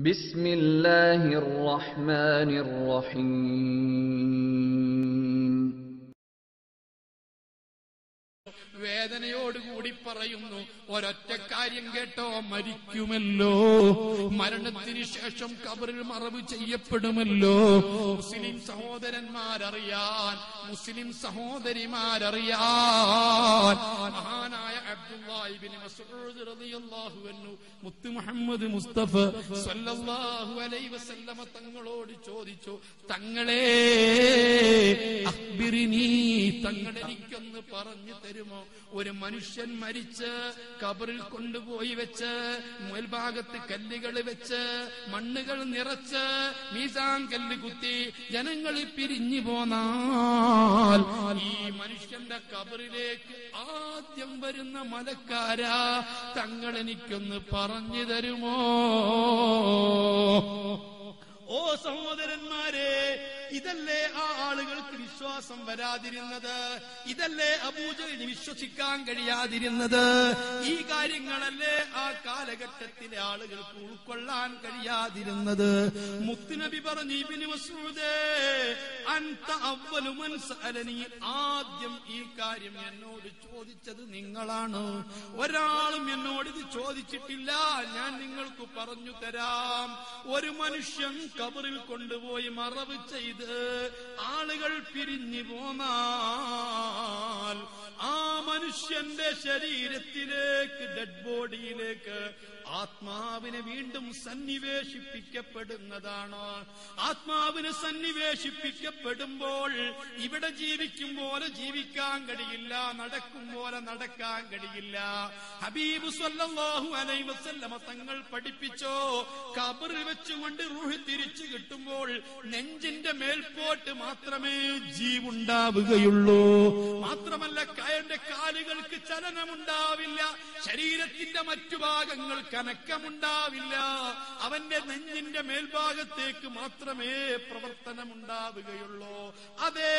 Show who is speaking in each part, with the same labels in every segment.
Speaker 1: بسم الله الرحمن الرحيم
Speaker 2: വേദനയോടുകൂടി പറയുന്നു ഒരൊറ്റ കാര്യം കേട്ടോ മരിക്കുമല്ലോ മരണത്തിന് ശേഷം കബറിൽ മറവ് ചെയ്യപ്പെടുമല്ലോ മുസ്ലിം സഹോദരന്മാരറിയാൻ മുസ്ലിം സഹോദരിമാരറിയാൻ മഹാനായ അബ്ദുല്ലാഹിബിൻ മസ്ഊദ് റളിയല്ലാഹു അൻഹു മുത്ത് മുഹമ്മദ് മുസ്തഫ സല്ലല്ലാഹു അലൈഹി വസല്ലമ തങ്ങളോട് ചോദിച്ചു തങ്ങളെ അഖ്ബിറിനി തങ്ങൾ എനിക്കൊന്ന് പറഞ്ഞു തരുമോ ഒരു മനുഷ്യൻ മരിച്ച് കബറിൽ കൊണ്ടുപോയി വെച്ച് മേൽഭാഗത്ത് കല്ലുകൾ വെച്ച് മണ്ണുകൾ നിറച്ച് മീസാൻ കല്ല് കുത്തി ജനങ്ങൾ പിരിഞ്ഞു പോന്നാൽ ഈ മനുഷ്യന്റെ കബറിലേക്ക് ആദ്യം വരുന്ന മലക്കാരാ തങ്ങൾ എനിക്കൊന്ന് പറഞ്ഞു തരുമോ ഓ സഹോദരന്മാരെ ഇതല്ലേ ആ ആളുകൾക്ക് വിശ്വാസം വരാതിരുന്നത് ഇതല്ലേ അബൂജലിന് വിശ്വസിക്കാൻ കഴിയാതിരുന്നത് ഈ കാര്യങ്ങളല്ലേ ആ കാലഘട്ടത്തിലെ ആളുകൾക്ക് ഉൾക്കൊള്ളാൻ കഴിയാതിരുന്നത് മുത്തുനബി പറഞ്ഞു ഇബിന് മസൂദേ അൻത അവ്വലു മൻ സഅലനി ആദ്യം ഈ കാര്യം എന്നോട് ചോദിച്ചത് നിങ്ങളാണ് ഒരാളും എന്നോട് ഇത് ചോദിച്ചിട്ടില്ല ഞാൻ നിങ്ങൾക്ക് പറഞ്ഞു തരാം ഒരു മനുഷ്യൻ കബറിൽ കൊണ്ടുപോയി മറവ് ചെയ്ത് ആളുകൾ പിരിഞ്ഞു പോന്നാൽ ആ മനുഷ്യന്റെ ശരീരത്തിലേക്ക് ഡെഡ് ബോഡിയിലേക്ക് ആത്മാവിനെ വീണ്ടും സന്നിവേശിപ്പിക്കപ്പെടുന്നതാണ് ആത്മാവിന് സന്നിവേശിപ്പിക്കപ്പെടുമ്പോൾ ഇവിടെ ജീവിക്കും പോലെ ജീവിക്കാൻ കഴിയില്ല നടക്കും പോലെ നടക്കാൻ കഴിയില്ല ഹബീബ് സല്ലല്ലാഹു അലൈഹി വസല്ലമ തങ്ങൾ പഠിപ്പിച്ചോ കബറിൽ വെച്ചുകൊണ്ട് റൂഹ് തിരിച്ചു കിട്ടുമ്പോൾ നെഞ്ചിന്റെ മേൽപോട്ട് മാത്രമേ ജീവുണ്ടാവുകയുള്ളൂ മാത്രമല്ല കയന്റെ കാലുകൾക്ക് ചലനമുണ്ടാവില്ല ശരീരത്തിന്റെ മറ്റു ഭാഗങ്ങൾ കനക്കമുണ്ടാവില്ല അവന്റെ നെഞ്ഞിന്റെ മേൽഭാഗത്തേക്ക് മാത്രമേ പ്രവർത്തനമുണ്ടാവുകയുള്ളൂ അതേ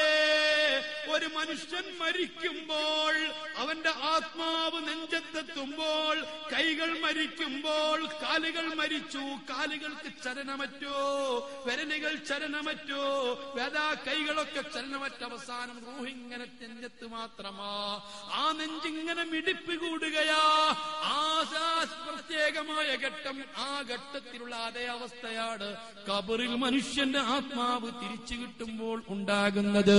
Speaker 2: ഒരു മനുഷ്യൻ മരിക്കുമ്പോൾ അവന്റെ ആത്മാവ് നെഞ്ചത്തെത്തുമ്പോൾ കൈകൾ മരിക്കുമ്പോൾ കാലുകൾ മരിച്ചു കാലുകൾക്ക് ചലനമറ്റോ വിരലുകൾ ചലനമറ്റോ വേദാ കൈകളൊക്കെ ചലനമറ്റ അവസാനം റൂഹിങ്ങനെ നെഞ്ചത്ത് മാത്രമാ ആ നെഞ്ചിങ്ങനെ മിടിപ്പ് കൂടുകയാ ആ പ്രത്യേകമായ ഘട്ടം ആ ഘട്ടത്തിലുള്ള അതേ അവസ്ഥയാണ് കബറിൽ മനുഷ്യന്റെ ആത്മാവ് തിരിച്ചു കിട്ടുമ്പോൾ ഉണ്ടാകുന്നത്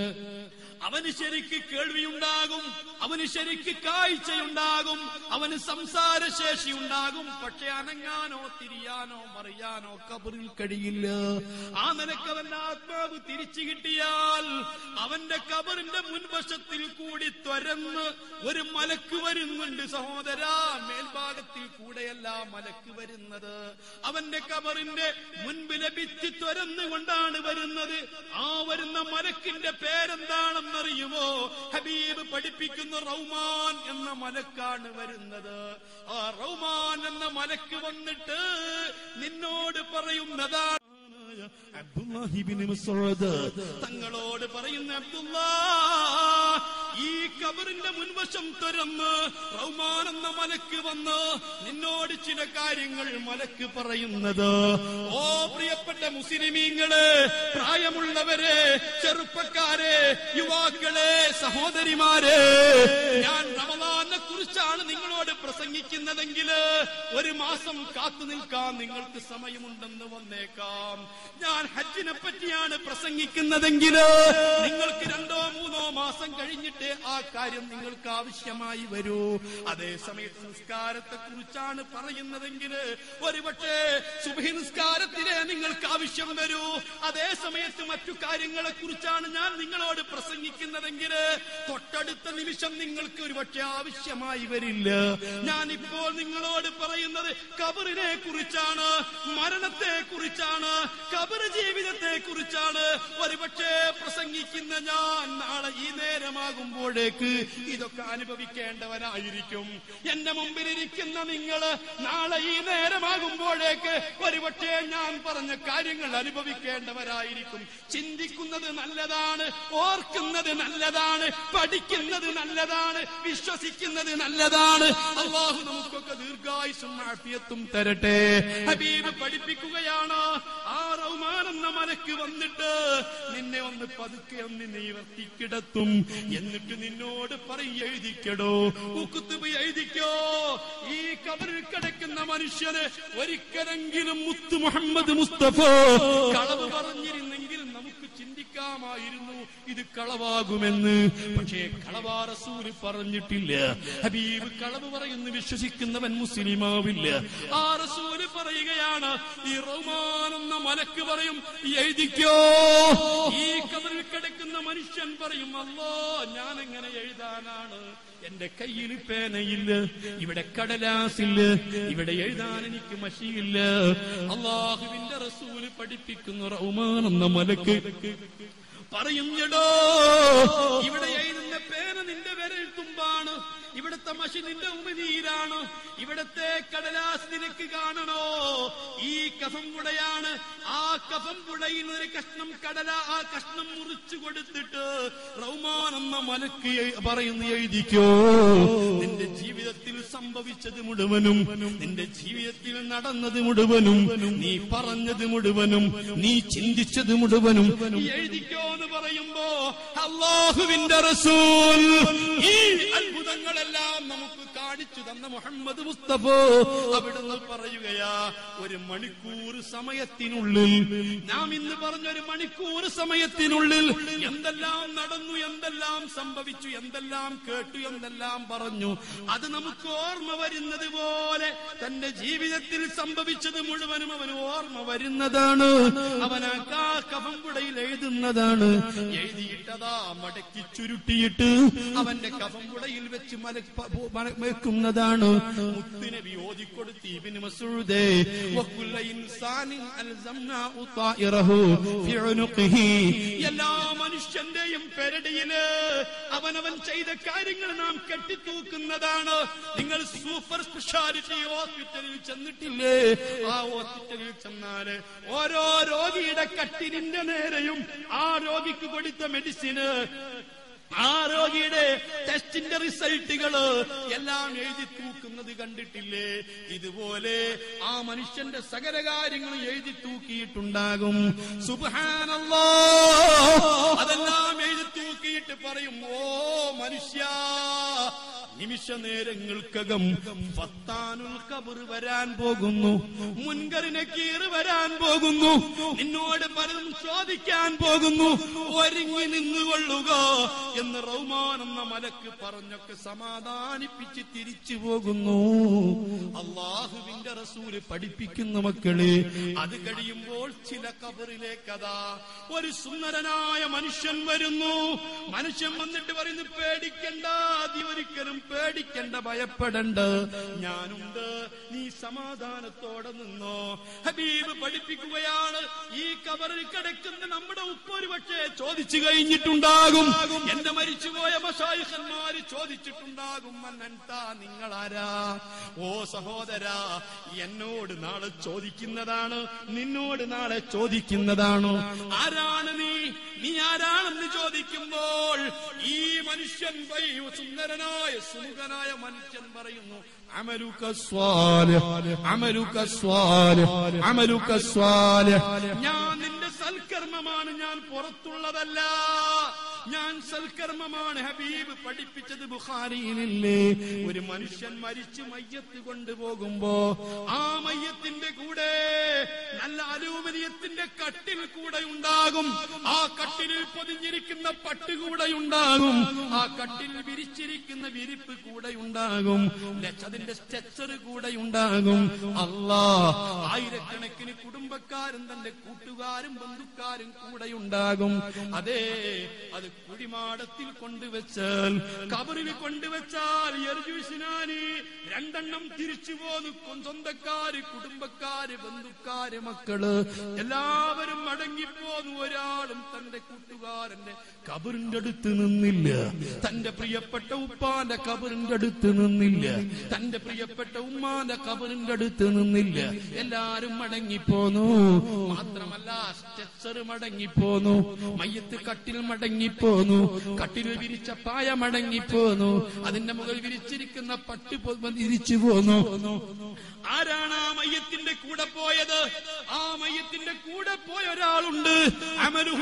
Speaker 2: അവന് ശരിക്ക് കേൾവിയുണ്ടാകും അവന് ശരിക്ക് കാഴ്ചയുണ്ടാകും അവന് സംസാരശേഷി ഉണ്ടാകും പക്ഷെ അനങ്ങാനോ തിരിയാനോ മറിയാനോ കബറിൽ കഴിയില്ല ആ നിനക്ക് അവന്റെ ആത്മാവ് തിരിച്ചു കിട്ടിയാൽ അവന്റെ കബറിന്റെ മുൻവശത്തിൽ കൂടി ത്വരന്ന് ഒരു മലക്ക് വരുന്നുണ്ട് സഹോദര മേൽഭാഗത്തിൽ കൂടെയല്ല മലക്ക് വരുന്നത് അവന്റെ കബറിന്റെ മുൻപിലെ ഭിത്തി ത്വരന്നുകൊണ്ടാണ് വരുന്നത് ആ വരുന്ന മലക്കിന്റെ പേരെന്താണെന്നറിയുമോ ഹബീബ് പഠിപ്പിക്കുന്ന റൗമാൻ എന്ന മലക്കാണ് വരുന്നത് ആ റൗമാൻ എന്ന മലക്ക് വന്നിട്ട് നിന്നോട് പറയുന്നതാണ് അബ്ദുല്ലാഹിബിന് മസ്ഊദ് തങ്ങളോട് പറയുന്ന അബ്ദുല്ലാ ഈ കബറിന്റെ മുൻവശം തുറന്ന് റൗമാൻ എന്ന മലക്ക് വന്ന് നിന്നോട് ചില കാര്യങ്ങൾ മലക്ക് പറയുന്നത് ഓ പ്രിയപ്പെട്ട മുസ്ലിമീങ്ങളെ പ്രായമുള്ളവരെ ചെറുപ്പക്കാരെ യുവാക്കളെ സഹോദരിമാരെ ഞാൻ റമദാനെ കുറിച്ചാണ് നിങ്ങളോട് പ്രസംഗിക്കുന്നതെങ്കിൽ ഒരു മാസം കാത്തു നിൽക്കാൻ നിങ്ങൾക്ക് സമയമുണ്ടെന്ന് വന്നേക്കാം ഞാൻ ഹജ്ജിനെ പറ്റിയാണ് പ്രസംഗിക്കുന്നതെങ്കിൽ നിങ്ങൾക്ക് രണ്ടോ മൂന്നോ മാസം കഴിഞ്ഞിട്ട് ആ കാര്യം നിങ്ങൾക്ക് ആവശ്യമായി വരൂ അതേ സമയത്ത് നിസ്കാരത്തെ കുറിച്ചാണ് പറയുന്നതെങ്കിൽ ഒരുപക്ഷെ സുബഹി നിസ്കാരത്തിലെ നിങ്ങൾക്ക് ആവശ്യം വരൂ അതേ സമയത്ത് മറ്റു കാര്യങ്ങളെ കുറിച്ചാണ് ഞാൻ നിങ്ങളോട് പ്രസംഗിക്കുന്നതെങ്കിൽ തൊട്ടടുത്ത നിമിഷം നിങ്ങൾക്ക് ഒരുപക്ഷെ ആവശ്യമായി വരില്ല ഞാൻ ഇപ്പോൾ നിങ്ങളോട് പറയുന്നത് കബറിനെ കുറിച്ചാണ് മരണത്തെ കുറിച്ചാണ് കബർ ജീവിതത്തെ കുറിച്ചാണ് ഒരുപക്ഷെ പ്രസംഗിക്കുന്ന ഞാൻ നാളെ ഈ നേരമാകുമ്പോൾ നേരമാകുമ്പോഴേക്ക് ഇതൊക്കെ അനുഭവിക്കേണ്ടവരായിരിക്കും എന്റെ മുമ്പിലിരിക്കുന്ന നിങ്ങള് നാളെ ഈ നേരമാകുമ്പോഴേക്ക് ഒരുപക്ഷെ ഞാൻ പറഞ്ഞ കാര്യങ്ങൾ അനുഭവിക്കേണ്ടവരായിരിക്കും ചിന്തിക്കുന്നത് നല്ലതാണ് ഓർക്കുന്നത് നല്ലതാണ് പഠിക്കുന്നത് നല്ലതാണ് വിശ്വസിക്കുന്നത് നല്ലതാണ് അള്ളാഹു നമുക്കൊക്കെ ദീർഘായുസും ആഫിയത്തും തരട്ടെ ഹബീബ് പഠിപ്പിക്കുകയാണ് ആ റഹ്മാൻ എന്ന മലക്ക് വന്നിട്ട് നിന്നെ ഒന്ന് പതുക്കെ ഒന്ന് നിവർത്തിക്കിടത്തും എന്നിട്ട് നിന്നോട് പറയും എഴുതിക്കടോ ഉക്കുത്തുബ് എഴുതിക്കോ ഈ കബറിൽ കിടക്കുന്ന മനുഷ്യന് ഒരിക്കലെങ്കിലും മുത്തു മുഹമ്മദ് മുസ്തഫ കളവ് പറഞ്ഞിരുന്നെങ്കിൽ നമുക്ക് ചിന്തിക്കാമായിരുന്നു ഇത് കളവാകുമെന്ന് പക്ഷേ കളവാ റസൂല് പറഞ്ഞിട്ടില്ല ഹബീബ് കളവ് പറയുന്നു വിശ്വസിക്കുന്നവൻ മുസ്ലിമാവില്ല ആ റസൂല് പറയുകയാണ് ഈ റഹ്മാൻ എന്ന മലക്ക് പറയും എഴുതിക്കോ ഈ കബറിൽ കിടക്കുന്ന മനുഷ്യൻ പറയും അല്ലോ ഞാൻ എങ്ങനെ എഴുതാനാണ് എന്റെ കയ്യിൽ പേനയില്ല ഇവിടെ കടലാസില്ല ഇവിടെ എഴുതാൻ എനിക്ക് മഷിയില്ല അള്ളാഹുവിന്റെ റസൂല് പഠിപ്പിക്കുന്നു റഹ്മാൻ എന്ന മലക്ക് പറയുന്നടോ ഇവിടെ എഴുതുന്ന പേന നിന്റെ വിരൽ തുമ്പാണ് ഇവിടുത്തെ മഷി നിന്റെ ഉമനീരാണ് ഇവിടത്തെ കടലാസ് നിനക്ക് കാണണോ ഈ കഫം പുടയാണ് ആ കഫം പുടയിൽ ഒരു കഷ്ണം കടല ആ കഷ്ണം മുറിച്ചു കൊടുത്തിട്ട് റൗമാൻ എന്ന മലക്ക് എ- പറയുന്നു എഴുതിക്കോ നിന്റെ ജീവിതത്തിൽ സംഭവിച്ചത് മുഴുവനും നിന്റെ ജീവിതത്തിൽ നടന്നത് മുഴുവനും നീ പറഞ്ഞത് മുഴുവനും നീ ചിന്തിച്ചത് മുഴുവനും എഴുതിക്കോ എന്ന് പറയുമ്പോ അള്ളാഹുവിന്റെ റസൂൽ ഈ അത്ഭുതങ്ങളെല്ലാം നമുക്ക് കാണിച്ചു തന്ന മുഹമ്മദ് മുസ്തഫ അവിടുന്ന് പറയുകയാ ഒരു മണിക്കൂർ സമയത്തിനുള്ളിൽ നാം ഇന്ന് പറഞ്ഞ ഒരു മണിക്കൂർ സമയത്തിനുള്ളിൽ എന്തെല്ലാം നടന്നു എന്തെല്ലാം സംഭവിച്ചു എന്തെല്ലാം കേട്ടു എന്തെല്ലാം പറഞ്ഞു അത് നമുക്ക് ഓർമ്മ വരുന്നത് പോലെ തന്റെ ജീവിതത്തിൽ സംഭവിച്ചത് മുഴുവനും അവന് ഓർമ്മ വരുന്നതാണ് അവൻ ആ കഫംപുടയിൽ എഴുതുന്നതാണ് എഴുതിയിട്ടതാ മടക്കി ചുരുട്ടിയിട്ട് അവന്റെ കഫംപുടയിൽ വെച്ച് മല പ- മല- വെക്കുന്നതാണ് മുത്തുനബി ഓതിക്കൊടുത്ത് ഇബ്നു മസ്ഊദേ വകുല്ല ഇൻസാനിൻ അൽസംനാഉ ത്വാഇറഹു ഫി ഉനുഖിഹി എല്ലാ മനുഷ്യന്റെയും പെരടിയില് അവനവൻ ചെയ്ത കാര്യങ്ങൾ നാം കെട്ടിത്തൂക്കുന്നതാണ് നിങ്ങൾ സൂപ്പർ സ്പെഷ്യാലിറ്റി ഹോസ്പിറ്റലിൽ ചെന്നിട്ടില്ലേ ആ ഹോസ്പിറ്റലിൽ ചെന്നാല് ഓരോ രോഗിയുടെ കട്ടിലിന്റെ നേരെയും ആ രോഗിക്ക് കൊടുത്ത മെഡിസിന് ആ രോഗിയുടെ ടെസ്റ്റിന്റെ റിസൾട്ടുകള് എല്ലാം എഴുതി തൂക്കുന്നത് കണ്ടിട്ടില്ലേ ഇതുപോലെ ആ മനുഷ്യന്റെ സകല കാര്യങ്ങളും എഴുതി തൂക്കിയിട്ടുണ്ടാകും സുബ്ഹാനല്ലാ അതെല്ലാം എഴുതി തൂക്കിയിട്ട് പറയും ഓ മനുഷ്യ നിമിഷ നേരങ്ങൾക്കകം ഫത്താനുൽ കബർ വരാൻ പോകുന്നു മുൻകറിനെ കീറ് വരാൻ പോകുന്നു നിന്നോട് പലതും ചോദിക്കാൻ പോകുന്നു ഒരുങ്ങി നിന്നുകൊള്ളുക എന്ന് റൗമാൻ എന്ന മലക്ക് പറഞ്ഞൊക്കെ സമാധാനിപ്പിച്ച് തിരിച്ചു പോകുന്നു അള്ളാഹുവിന്റെ റസൂല് പഠിപ്പിക്കുന്ന മക്കളെ അത് കഴിയുമ്പോൾ ചില കബറിലേക്കതാ ഒരു സുന്ദരനായ മനുഷ്യൻ വരുന്നു മനുഷ്യൻ വന്നിട്ട് പറയുന്നു പേടിക്കണ്ട അതി ഒരിക്കലും പേടിക്കണ്ട ഭയപ്പെടണ്ട ഞാനുണ്ട് നീ സമാധാനത്തോടെ നിന്നോ ഹബീബ് പഠിപ്പിക്കുകയാണ് ഈ കബറിൽ കിടക്കുന്ന നമ്മുടെ ഉപ്പ് ഒരു പക്ഷേ ചോദിച്ചു കഴിഞ്ഞിട്ടുണ്ടാകും എന്റെ മരിച്ചുപോയ മഷായിഖന്മാര് ചോദിച്ചിട്ടുണ്ടാകും മന്നൻതാ നിങ്ങളാരാ ഓ സഹോദരാ എന്നോട് നാളെ ചോദിക്കുന്നതാണ് നിന്നോട് നാളെ ചോദിക്കുന്നതാണ് ആരാണ് നീ നീ ആരാണെന്ന് ചോദിക്കുമ്പോൾ ഈ മനുഷ്യൻ പൈ സുന്ദരനായ സുമുഖനായ മനുഷ്യൻ പറയുന്നു അമലുക സ്വാലിഹ് അമലുക സ്വാലിഹ് അമലുക സ്വാലിഹ് ഞാൻ നിന്റെ സൽക്കർമ്മമാണ് ഞാൻ പുറത്തുള്ളതല്ല ഞാൻ സൽക്കർമ്മമാണ് ഹബീബ് പഠിപ്പിച്ചത് ബുഖാരിയിലില്ലേ ഒരു മനുഷ്യൻ മരിച്ചു മയ്യത്ത് കൊണ്ടുപോകുമ്പോ ആ മയ്യത്തിന്റെ കൂടെ നല്ല അലൂമിനിയത്തിന്റെ കട്ടിൽ കൂടെ ഉണ്ടാകും ആ കട്ടിലിൽ പൊതിഞ്ഞിരിക്കുന്ന പട്ട് കൂടെ ഉണ്ടാകും ആ കട്ടിൽ വിരിച്ചിരിക്കുന്ന വിരിപ്പ് കൂടെ ഉണ്ടാകും അതിന്റെ സ്ട്രെച്ചർ കൂടെ ഉണ്ടാകും അല്ലാ ആയിരക്കണക്കിന് കുടുംബക്കാരും തന്റെ കൂട്ടുകാരും ബന്ധുക്കാരും കൂടെ ഉണ്ടാകും അതെ അത് കുടിമാടത്തിൽ കൊണ്ടുവച്ചാൽ കബറിൽ കൊണ്ടുവച്ചാൽ യർജുസിനാനി രണ്ടെണ്ണം തിരിച്ചു പോന്നു സ്വന്തക്കാര് കുടുംബക്കാര് ബന്ധുക്കാര് മക്കള് എല്ലാവരും മടങ്ങിപ്പോന്നു ഒരാളും തന്റെ കൂട്ടുകാരന്റെ കബറിന്റെ അടുത്ത് നിന്നില്ല തന്റെ പ്രിയപ്പെട്ട ഉപ്പാന്റെ കബറിന്റെ അടുത്ത് നിന്നില്ല തന്റെ പ്രിയപ്പെട്ട ഉമ്മാന്റെ കബറിന്റെ അടുത്ത് നിന്നില്ല എല്ലാരും മടങ്ങിപ്പോന്നു മാത്രമല്ല സ്ട്രെച്ചർ മടങ്ങിപ്പോന്നു മയ്യത്ത് കട്ടിൽ മടങ്ങിപ്പോന്നു കട്ടിൽ വിരിച്ച പായ മടങ്ങിപ്പോന്നു അതിന്റെ മുകളിൽ വിരിച്ചിരിക്കുന്ന പട്ടി പൊ- വിരിച്ചു പോന്നു ആരാണ് ആ മയ്യത്തിന്റെ കൂടെ പോയത് ആ മയ്യത്തിന്റെ കൂടെ പോയ ഒരാളുണ്ട് അമലുഹൂ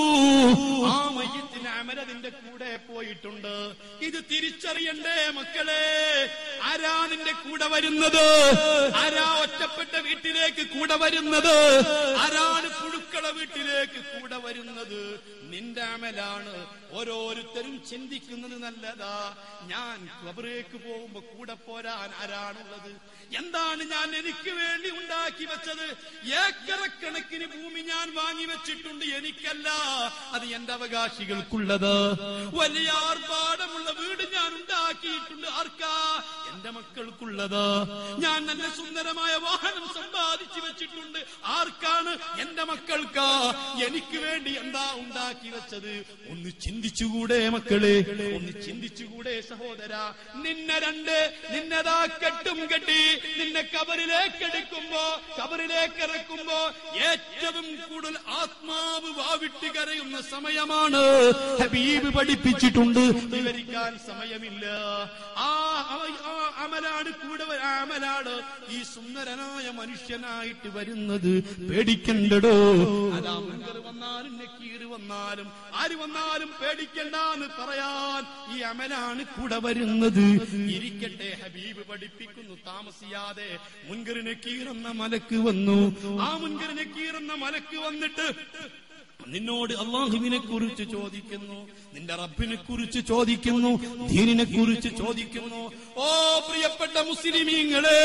Speaker 2: ആ മയ്യത്തിന് അമരതിന്റെ കൂടെ പോയിട്ടുണ്ട് ഇത് തിരിച്ചറിയണ്ടേ മക്കളെ ആരാ നിന്റെ കൂടെ വരുന്നത് ആരാ ഒറ്റപ്പെട്ട വീട്ടിലേക്ക് കൂടെ വരുന്നത് ആരാണ് പുഴുക്കള വീട്ടിലേക്ക് കൂടെ വരുന്നത് നിന്റെ അമലാണ് ഓരോരുത്തരും ചിന്തിക്കുന്നത് നല്ലതാ ഞാൻ കബറേക്ക് പോകുമ്പോ കൂടെ പോരാൻ ആരാണുള്ളത് എന്താണ് ഞാൻ എനിക്ക് വേണ്ടി ഉണ്ടാക്കി വെച്ചത് ഏക്കറക്കണക്കിന് ഭൂമി ഞാൻ വാങ്ങി വെച്ചിട്ടുണ്ട് എനിക്കല്ല അത് എന്റെ അവകാശികൾക്കുള്ളത് വലിയ ആർഭാടമുള്ള വീട് ഞാൻ ഉണ്ടാക്കിയിട്ടുണ്ട് ആർക്കാ എന്റെ മക്കൾക്കുള്ളത് ഞാൻ നല്ല സുന്ദരമായ വാഹനം സമ്പാദിച്ചു വെച്ചിട്ടുണ്ട് ആർക്കാണ് എന്റെ മക്കൾക്കാ എനിക്ക് വേണ്ടി എന്താ ഉണ്ടാക്കി വെച്ചത് ഒന്ന് ചിന്തിച്ചുകൂടെ മക്കളെ ഒന്ന് ചിന്തിച്ചുകൂടെ സഹോദര നിന്നെ രണ്ട് നിന്നതാ കെട്ടും കെട്ടി നിന്നെ കബറിലേക്ക് എടുക്കുമ്പോ കബറിലേക്ക് ഇറക്കുമ്പോ ഏറ്റവും കൂടുതൽ ആത്മാവ് വാവിട്ട് കരയുന്ന സമയമാണ് ഹബീബ് പഠിപ്പിച്ചിട്ടുണ്ട് വിവരിക്കാൻ സമയമില്ല ആ അവ- ആ അമലാണ് കൂടെ വ- ആ അമലാണ് ഈ സുന്ദരനായ മനുഷ്യനായിട്ട് വരുന്നത് പേടിക്കണ്ടടോ അതാ മുൻകർ വന്നാലും നക്കീറ് വന്നാലും ആര് വന്നാലും പേടിക്കണ്ടെന്ന് പറയാൻ ഈ അമലാണ് കൂടെ വരുന്നത് ഇരിക്കട്ടെ ഹബീബ് പഠിപ്പിക്കുന്നു താമസിയാതെ മുൻകർ നക്കീർ എന്ന മലക്ക് വന്നു ആ മുൻകർ നക്കീർ എന്ന മലക്ക് വന്നിട്ട് നിന്നോട് അള്ളാഹുവിനെ കുറിച്ച് ചോദിക്കുന്നു നിന്റെ റബ്ബിനെ കുറിച്ച് ചോദിക്കുന്നു ദീനിനെ കുറിച്ച് ചോദിക്കുന്നു ഓ പ്രിയപ്പെട്ട മുസ്ലിമീങ്ങളെ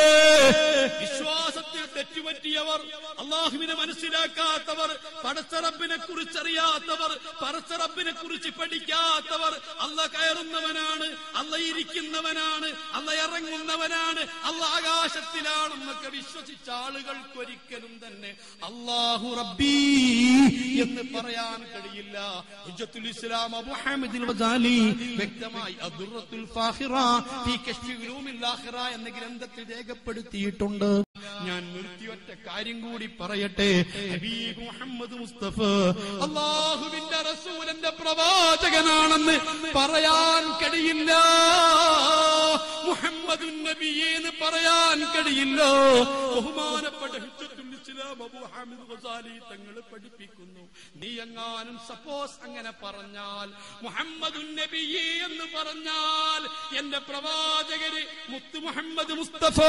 Speaker 2: വിശ്വാസത്തിൽ തെറ്റുപറ്റിയവർ അള്ളാഹുവിനെ മനസ്സിലാക്കാത്തവർ പടച്ചറബിനെ കുറിച്ചറിയാത്തവർ പടച്ചറബിനെ കുറിച്ച് പഠിക്കാത്തവർ അല്ല കയറുന്നവനാണ് അല്ല ഇരിക്കുന്നവനാണ് അല്ല ഇറങ്ങുന്നവനാണ് അല്ല ആകാശത്തിലാണെന്നൊക്കെ വിശ്വസിച്ച ആളുകൾക്കൊരിക്കലും തന്നെ അള്ളാഹു റബ്ബീ എന്ന് പറയാൻ കഴിയില്ല ഹുജ്ജത്തുൽ ഇസ്ലാം അബൂ ഹാമിദുൽ ഗസാലി വ്യക്തമായി അദുറത്തുൽ ഫാഹിറ ഫീ കശ്ഫി ഉലൂമിൽ ആഖിറ എന്ന ഗ്രന്ഥത്തിൽ രേഖപ്പെടുത്തിയിട്ടുണ്ട് ഞാൻ നിർത്തിയൊറ്റ കാര്യം കൂടി പറയട്ടെ ഹബീബ് മുഹമ്മദ് മുസ്തഫ അള്ളാഹുവിന്റെ റസൂലിന്റെ പ്രവാചകനാണെന്ന് പറയാൻ കഴിയില്ല മുഹമ്മദ് നബിയെ എന്ന് പറയാൻ കഴിയില്ല ബഹുമാനപ്പെട്ട ഹുജ്ജത്തുൽ ഇസ്ലാം അബൂ ഹാമിദ് ഗസാലി തങ്ങൾ പഠിപ്പിക്കുന്നു നീ എങ്ങാനും സപ്പോസ് അങ്ങനെ പറഞ്ഞാൽ മുഹമ്മദ് നബിയെ എന്ന് പറഞ്ഞാൽ എന്റെ പ്രവാചകര് മുത്ത് മുഹമ്മദ് മുസ്തഫ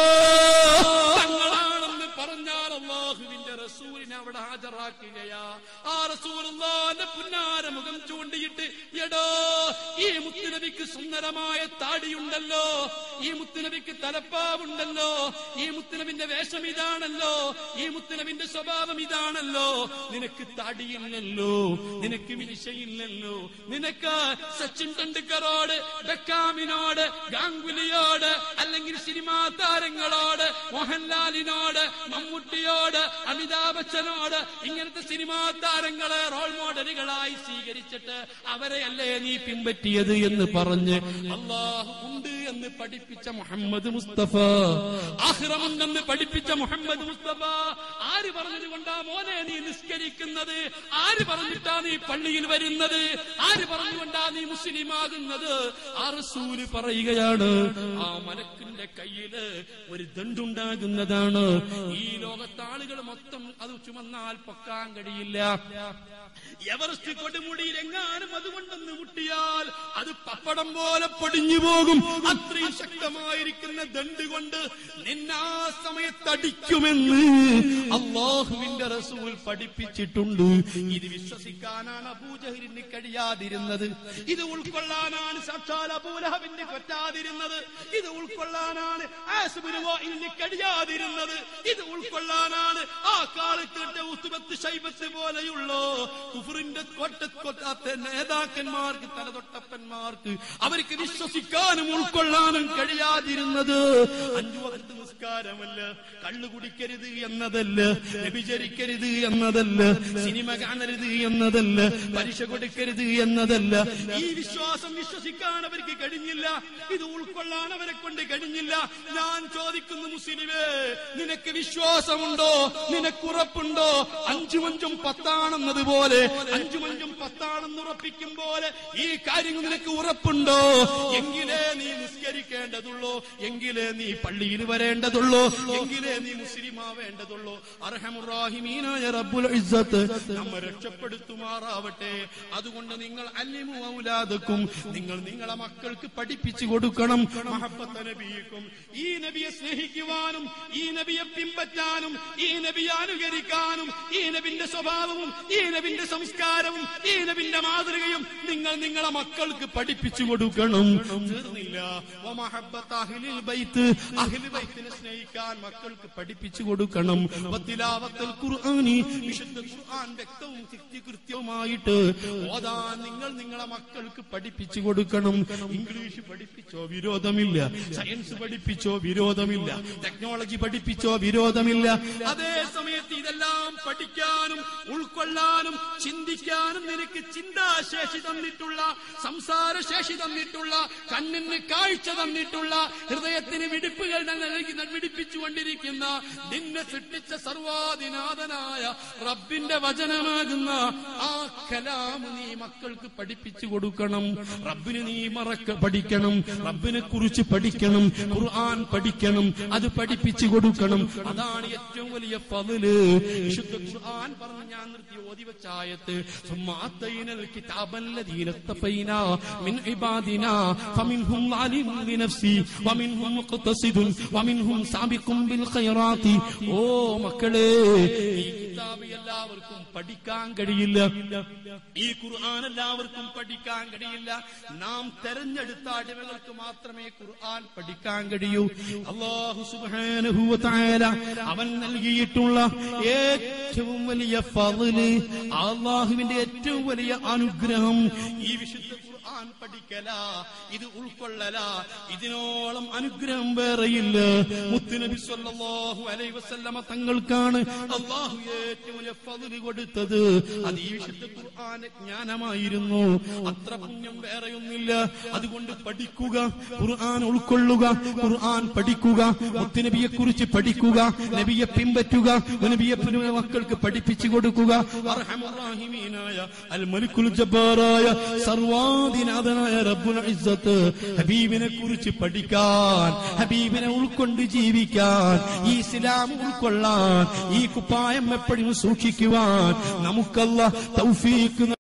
Speaker 2: തങ്ങളാണെന്ന് പറഞ്ഞാൽ അള്ളാഹുവിന്റെ റസൂലിനെ അവിടെ ഹാജരാക്കുകയാ ആ റസൂലിന്റെ പുന്നാര മുഖം ചൂണ്ടിയിട്ട് എടോ ഈ മുത്തുനബിക്ക് സുന്ദരമായ താടിയുണ്ടല്ലോ ഈ മുത്തുനബിക്ക് തലപ്പാവുണ്ടല്ലോ ഈ മുത്തുനബിന്റെ വേഷം ഇതാണല്ലോ ഈ മുത്തുനബിന്റെ സ്വഭാവം ഇതാണല്ലോ നിനക്ക് താടിയില്ലല്ലോ നിനക്ക് മിനിശയില്ലല്ലോ നിനക്ക് സച്ചിൻ ടെണ്ടുൽക്കറോട് ബെക്കാമിനോട് ഗാംഗുലിയോട് അല്ലെങ്കിൽ സിനിമാ താരങ്ങളോട് മോഹൻലാലിനോട് മമ്മൂട്ടിയോട് അമിതാഭ് ബച്ചനോട് ഇങ്ങനത്തെ സിനിമാ താരങ്ങളെ റോൾ മോഡലുകളായി സ്വീകരിച്ചിട്ട് അവരെയല്ലേ നീ പിൻപറ്റിയത് എന്ന് പറഞ്ഞ് അള്ളാഹു ഉണ്ട് എന്ന് പഠിപ്പിച്ച മുഹമ്മദ് മുസ്തഫ ആഹ്റമുണ്ടെന്ന് പഠിപ്പിച്ച മുഹമ്മദ് മുസ്തഫ ആര് പറഞ്ഞത് കൊണ്ടാ മോനെ നീ നിസ്കരിക്കുന്നത് ആര് പറഞ്ഞിട്ടാ നീ പള്ളിയിൽ വരുന്നത് ആര് പറഞ്ഞുകൊണ്ടാ നീ മുസ്ലിം ആകുന്നത് ആ റസൂല് പറയുകയാണ് ആ മലക്കിന്റെ കയ്യില് ഒരു ദണ്ടുണ്ടാകുന്നതാണ് ഈ ലോകത്തെ ആളുകൾ മൊത്തം അത് ചുമന്നാൽ പൊക്കാൻ കഴിയില്ല എവറസ്റ്റ് കൊടുമുടിയിൽ എങ്ങാനും അതുകൊണ്ടൊന്ന് മുട്ടിയാൽ അത് പപ്പടം പോലെ പൊടിഞ്ഞു പോകും അത്രയും ശക്തമായിരിക്കുന്ന ദണ്ട് കൊണ്ട് നിന്നാ സമയത്തടിക്കുമെന്ന് അള്ളാഹുവിന്റെ റസൂൽ പഠിപ്പിച്ചിട്ടുണ്ട് ഇത് വിശ്വസിക്കാനാണ് അബൂജഹലിന് കഴിയാതിരുന്നത് ഇത് ഉൾക്കൊള്ളാനാണ് സാക്ഷാൽ അബൂലഹബിന് പറ്റാതിരുന്നത് ഇത് ഉൾക്കൊള്ളാനാണ് ആസിബിന് വായിലിന് കഴിയാതിരുന്നത് ഇത് ഉൾക്കൊള്ളാനാണ് ആ കാലത്തിന്റെ ഉസുബത്ത് ശൈബത്ത് പോലെയുള്ള കുഫറിന്റെ കൊട്ടക്കൊട്ടാത്ത നേതാക്കന്മാർക്ക് തലതൊട്ടപ്പന്മാർക്ക് അവർക്ക് വിശ്വസിക്കാനും ഉൾക്കൊള്ളാനും കഴിയാതിരുന്നത് അഞ്ചു വകത്ത് നിസ്കാരമല്ല കള്ളു കുടിക്കരുത് എന്നതല്ല വ്യഭിചരിക്കരുത് എന്നതല്ല സിനിമ കാണരുത് എന്നതല്ല പലിശ കൊടുക്കരുത് എന്നതല്ല ഈ വിശ്വാസം വിശ്വസിക്കാൻ അവർക്ക് കഴിഞ്ഞില്ല ഇത് ഉൾക്കൊള്ളാൻ അവരെ കൊണ്ട് കഴിഞ്ഞില്ല ഞാൻ ചോദിക്കുന്നു മുസ്ലിമേ നിനക്ക് വിശ്വാസമുണ്ടോ നിനക്കുറപ്പുണ്ടോ അഞ്ചും അഞ്ചും പത്താണെന്നതുപോലെ അഞ്ചും അഞ്ചും പത്താണെന്ന് ഉറപ്പിക്കും പോലെ ഈ കാര്യങ്ങൾ നിനക്ക് ഉറപ്പുണ്ടോ എങ്കിലേ നീ നിസ്കരിക്കേണ്ടതുള്ളൂ എങ്കിലേ നീ പള്ളിയിൽ വരേണ്ടതുള്ളൂ എങ്കിലേ നീ മുസ്ലിം ആവേണ്ടതുള്ളൂ അർഹമുറാഹിമീനായ റബ്ബുൽ ഇസ്സത്ത് നമ്മെ രക്ഷപ്പെടുത്തുമാറാവട്ടെ അതുകൊണ്ട് നിങ്ങൾ അല്ലിമു ഔലാദക്കും നിങ്ങൾ നിങ്ങളെ മക്കൾക്ക് പഠിപ്പിച്ചു കൊടുക്കണം മഹബത്ത നബിക്കും ഈ നബിയെ സ്നേഹിക്കുവാനും ഈ നബിയെ പിൻപറ്റാനും ഈ നബിയെ അനുകരിക്കാനും ഈ നബിന്റെ സ്വഭാവവും ഈ നബിന്റെ സംസ്കാരവും ഈ നബിന്റെ മാതൃകയും നിങ്ങൾ നിങ്ങളെ മക്കൾക്ക് പഠിപ്പിച്ചു കൊടുക്കണം തീർന്നില്ല വമഹബ്ബത്ത് അഹ്ലിൽ ബൈത്ത് അഹ്ലി ബൈത്തിനെ സ്നേഹിക്കാൻ മക്കൾക്ക് പഠിപ്പിച്ചു കൊടുക്കണം വത്തിലാവത്തൽ ഖുർആനി വിശുദ്ധ ഖുർആൻ വ്യക്തവും കൃത്യവുമായിട്ട് ഓതാൻ നിങ്ങൾ നിങ്ങളെ മക്കൾക്ക് പഠിപ്പിച്ചു കൊടുക്കണം ഇംഗ്ലീഷ് പഠിപ്പിച്ചോ വിരോധമില്ല സയൻസ് പഠിപ്പിച്ചോ വിരോധമില്ല ടെക്നോളജി പഠിപ്പിച്ചോ വിരോധമില്ല അതേ സമയത്ത് ഇതെല്ലാം പഠിക്കാനും ഉൾക്കൊള്ളാനും ചിന്തിക്കാനും നിനക്ക് ചിന്താശേഷി തന്നിട്ടുള്ള സംസാരശേഷി തന്നിട്ടുള്ള കണ്ണിന് കാഴ്ച തന്നിട്ടുള്ള ഹൃദയത്തിന് വിടിപ്പുകൾ നൽകി വിടിപ്പിച്ചുകൊണ്ടിരിക്കുന്ന നിന്നെ സൃഷ്ടിച്ച സർവാധിനാഥനായ റബ്ബിന്റെ വചനമാകുന്ന ആ കലാമ് നീ മക്കൾക്ക് പഠിപ്പിച്ചു കൊടുക്കണം റബ്ബിന് നീ മറക്ക പഠിക്കണം റബ്ബിനെ കുറിച്ച് പഠിക്കണം ഖുർആൻ പഠിക്കണം അത് പഠിപ്പിച്ചു കൊടുക്കണം അതാണ് ഏറ്റവും വലിയ ഫضല് വിശുദ്ധ ഖുർആൻ പറഞ്ഞ് ഞാൻ നിർത്തി ഓതി വെച്ച ആയത്ത് ثم آتينا الكتاب الذين اصطفينا من عبادنا فمنهم ظالم لنفسه ومنهم مقتصد ومنهم سابق بالخيرات ഓ മക്കളെ ഈ കിതാബ് എല്ലാവർക്കും പഠിക്കാൻ കഴിയില്ല ഈ ഖുർആൻ എല്ലാവർക്കും പഠിക്കാൻ കഴിയില്ല നാം തെരഞ്ഞെടുത്ത അടിമകൾക്ക് മാത്രമേ ഖുർആൻ പഠിക്കാൻ കഴിയൂ അള്ളാഹു സുബ്ഹാനഹു വ തആല അവൻ നൽകിയിട്ടുള്ള ഏറ്റവും വലിയ ഫضല് അള്ളാഹുവിന്റെ ഏറ്റവും വലിയ അനുഗ്രഹം ഈ വിശുദ്ധ ഖുർആൻ പഠിക്കല ഇത് ഉൾക്കൊള്ളല ഇതിനോളം അനുഗ്രഹം വേറെയില്ല മുത്തുനബി സല്ലല്ലാഹു അലൈഹി വസല്ലമ തങ്ങൾക്കാണ് അള്ളാഹു ഏറ്റവും വലിയ ഫضല് കൊടുത്തത് അത് ഈ വിശുദ്ധ ഖുർആന്റെ ജ്ഞാനമായിരുന്നു അത്ര പുണ്യം വേറെയൊന്നില്ല അതുകൊണ്ട് പഠിക്കുക ഖുർആൻ ഉൾക്കൊള്ളുക ഖുർആൻ പഠിക്കുക മുത്തുനബിയെ കുറിച്ച് പഠിക്കുക നബിയെ പിൻപറ്റുക നബിയെ പിന്നെ മക്കൾക്ക് പഠിപ്പിച്ചു കൊടുക്കുക അർഹമുറാഹിമീനായ അൽ മലിക്കുൽ ജബ്ബാറായ സർവാധിനാഥനായ റബ്ബുൽ ഇസ്സത്ത് ഹബീബിനെ കുറിച്ച് പഠിക്കാൻ ഹബീബിനെ ഉൾക്കൊണ്ട് ജീവിക്കാൻ ഈ ഇസ്ലാം ഉൾക്കൊള്ളാൻ ഈ കുപ്പായം എപ്പോഴും സൂക്ഷിക്കുവാൻ നമുക്കല്ല തൗഫീക്ക്